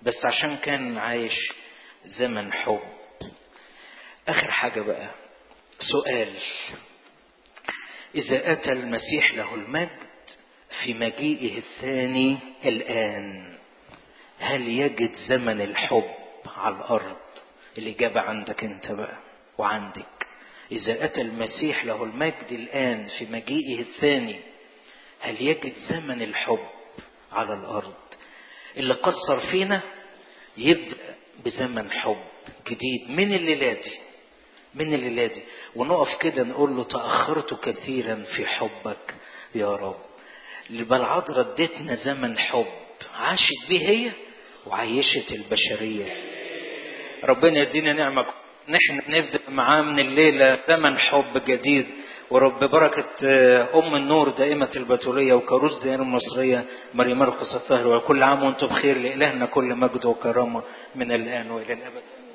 بس عشان كان عايش زمن حب اخر حاجه بقى سؤال اذا اتى المسيح له المجد في مجيئه الثاني الان هل يجد زمن الحب على الارض الاجابه عندك انت بقى وعندك اذا اتى المسيح له المجد الان في مجيئه الثاني هل يجد زمن الحب على الارض اللي قصر فينا يبدا بزمن حب جديد من الليله دي من الليله دي ونقف كده نقول له تاخرت كثيرا في حبك يا رب بل عذرا اديتنا زمن حب عاشت بيه هي وعيشت البشريه ربنا يدينا نعمه نحن نبدا معاه من الليله زمن حب جديد ورب بركة أم النور دائمة البتولية وكروز دائرة المصرية مريم مرقس الطاهر وكل عام وأنتم بخير لإلهنا كل مجد وكرامة من الآن وإلى الأبد